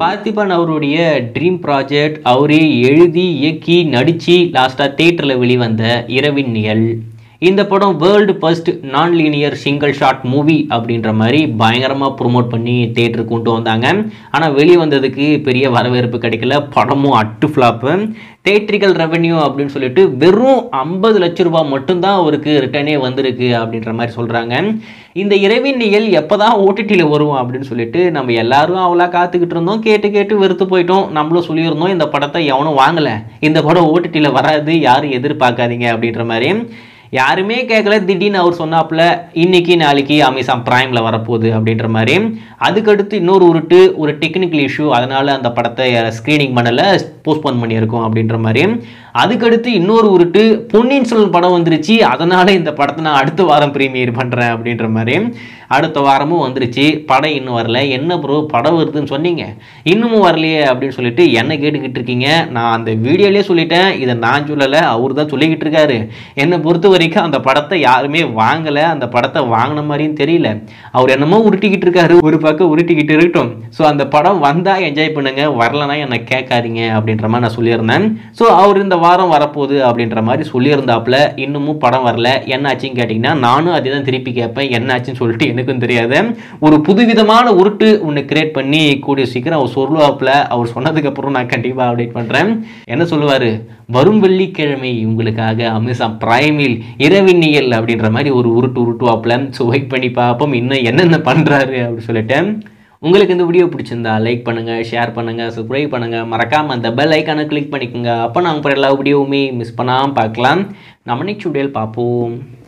பார்த்திபன் அவருடைய dream project அவரே எழுதி இயக்கி நடித்து லாஸ்ட்டாக தேட்டரில் வெளிவந்த இரவின் நிழல் இந்த படம் world first non linear single shot movie அப்படின்ற மாதிரி பயங்கரமாக ப்ரொமோட் பண்ணி தேட்டருக்கு கொண்டு வந்தாங்க ஆனால் வெளியே வந்ததுக்கு பெரிய வரவேற்பு கிடைக்கல படமும் அட்டு ஃப்ளாப்பு தேட்ரிக்கல் ரெவென்யூ அப்படின்னு சொல்லிட்டு வெறும் ஐம்பது லட்ச ரூபாய் மட்டும்தான் அவருக்கு ரிட்டர்னே வந்திருக்கு அப்படின்ற மாதிரி சொல்கிறாங்க இந்த இரவின் நிகழ் எப்போ தான் ஓடிடியில் வரும் அப்படின்னு சொல்லிட்டு நம்ம எல்லாரும் அவ்வளோ காத்துக்கிட்டு இருந்தோம் கேட்டு கேட்டு வெறுத்து போயிட்டோம் நம்மளும் சொல்லியிருந்தோம் இந்த படத்தை எவனும் வாங்கலை இந்த படம் ஓடிடியில் வராது யாரும் எதிர்பார்க்காதீங்க அப்படின்ற மாதிரி யாருமே கேட்கல திடீர்னு அவர் சொன்னாப்புல இன்னைக்கு நாளைக்கு அமேசான் பிரைமில் வரப்போகுது அப்படின்ற மாதிரி அதுக்கடுத்து இன்னொரு உருட்டு ஒரு டெக்னிக்கல் இஷ்யூ அதனால் அந்த படத்தை ஸ்க்ரீனிங் பண்ணலை போஸ்ட்போன் பண்ணியிருக்கோம் அப்படின்ற மாதிரி அதுக்கடுத்து இன்னொரு உருட்டு பொன்னியின் செல்வன் படம் வந்துருச்சு அதனால் இந்த படத்தை நான் அடுத்த வாரம் ப்ரீமியர் பண்ணுறேன் அப்படின்ற மாதிரி அடுத்த வாரமும் வந்துருச்சு படம் இன்னும் வரல என்ன ப்ரோ படம் வருதுன்னு சொன்னீங்க இன்னமும் வரலையே அப்படின்னு சொல்லிட்டு என்ன கேட்டுக்கிட்டு இருக்கீங்க நான் அந்த வீடியோலேயே சொல்லிட்டேன் இதை நான் சொல்லலை அவர் தான் சொல்லிக்கிட்டு இருக்காரு என்னை பொறுத்த வரைக்கும் அந்த படத்தை யாருமே வாங்கலை அந்த படத்தை வாங்கின மாதிரியும் தெரியல அவர் என்னமோ உருட்டிக்கிட்டு இருக்காரு ஒரு பக்கம் உருட்டிக்கிட்டு இருக்கட்டும் ஸோ அந்த படம் வந்தால் என்ஜாய் பண்ணுங்க வரலனா என்னை கேட்காதீங்க அப்படின்ற மாதிரி நான் சொல்லியிருந்தேன் ஸோ அவர் இந்த வாரம் வரப்போகுது அப்படின்ற மாதிரி சொல்லியிருந்தாப்புல இன்னமும் படம் வரல என்னாச்சுன்னு கேட்டிங்கன்னா நானும் அதே தான் திருப்பி கேட்பேன் என்னாச்சுன்னு சொல்லிட்டு எனக்கும் தெரியாது ஒரு புதுவிதமான உருட்டு ஒன்று கிரியேட் பண்ணி கூடிய சீக்கிரம் அவர் சொல்லுவாப்புல அவர் சொன்னதுக்கப்புறம் நான் கண்டிப்பாக அப்டேட் பண்ணுறேன் என்ன சொல்லுவார் வரும் வெள்ளிக்கிழமை உங்களுக்காக அமேசான் பிரைமில் இரவின் நிகழ் அப்படின்ற மாதிரி ஒரு உருட்டு உருட்டுவாப்புல ஸோ வெயிட் பண்ணி பார்ப்போம் இன்னும் என்னென்ன பண்ணுறாரு அப்படின்னு சொல்லிட்டு உங்களுக்கு இந்த வீடியோ பிடிச்சிருந்தா லைக் பண்ணுங்கள் ஷேர் பண்ணுங்கள் சப்ஸ்கிரைப் பண்ணுங்கள் மறக்காமல் அந்த பெல் ஐக்கானை கிளிக் பண்ணிக்கோங்க அப்போ நாங்கள் எல்லா வீடியோவுமே மிஸ் பண்ணாமல் பார்க்கலாம் நம்ம நெக்ஸ்ட் வீடியோவில் பார்ப்போம்